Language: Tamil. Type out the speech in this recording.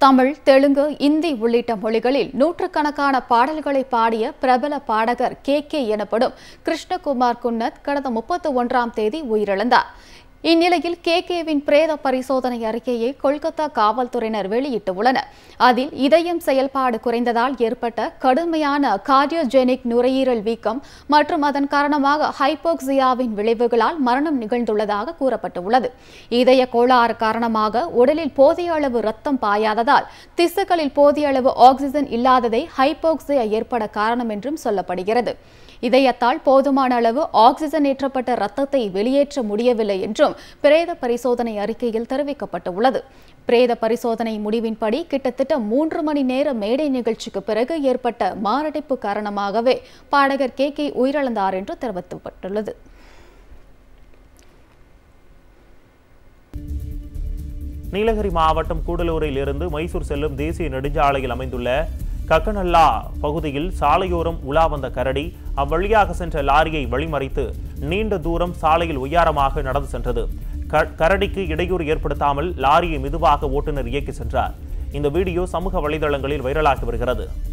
தமிழ் தெலுங்கு இந்தி உள்ளிட்ட மொழிகளில் நூற்றுக்கணக்கான பாடல்களை பாடிய பிரபல பாடகர் கே கே எனப்படும் கிருஷ்ணகுமார் குன்னத் கடந்த முப்பத்தி ஒன்றாம் தேதி உயிரிழந்தார் இந்நிலையில் கே கேவின் பிரேத பரிசோதனை அறிக்கையை கொல்கத்தா காவல்துறையினர் வெளியிட்டுள்ளனர் அதில் இதயம் செயல்பாடு குறைந்ததால் ஏற்பட்ட கடுமையான கார்டியோஜெனிக் நுரையீரல் வீக்கம் மற்றும் அதன் காரணமாக ஹைப்போக்சியாவின் விளைவுகளால் மரணம் நிகழ்ந்துள்ளதாக கூறப்பட்டுள்ளது இதய கோளாறு காரணமாக உடலில் போதிய அளவு ரத்தம் பாயாததால் திசுக்களில் போதிய அளவு ஆக்சிஜன் இல்லாததை ஹைப்போக்சியா ஏற்பட காரணம் என்றும் சொல்லப்படுகிறது இதயத்தால் போதுமான அளவு ஆக்சிஜன் ஏற்றப்பட்ட ரத்தத்தை வெளியேற்ற முடியவில்லை என்றும் பிரேத பரிசோதனை அறிக்கையில் தெரிவிக்கப்பட்டுள்ளது பிரேத பரிசோதனை முடிவின்படி கிட்டத்தட்ட மூன்று மணி நேர மேடை நிகழ்ச்சிக்கு பிறகு ஏற்பட்ட மாரடைப்பு காரணமாகவே பாடகர் கே கே உயிரிழந்தார் என்று தெரிவிக்கப்பட்டுள்ளது நீலகிரி மாவட்டம் கூடலூரில் இருந்து மைசூர் செல்லும் தேசிய நெடுஞ்சாலையில் அமைந்துள்ள கக்கநல்லா பகுதியில் சாலையோரம் உலா வந்த கரடி அவ்வழியாக சென்ற லாரியை வழிமறித்து நீண்ட தூரம் சாலையில் உயரமாக நடந்து சென்றது க- கரடிக்கு இடையூறு ஏற்படுத்தாமல் லாரியை மெதுவாக ஓட்டுநர் இயக்கி சென்றார் இந்த வீடியோ சமூக வலைதளங்களில் வைரலாகி வருகிறது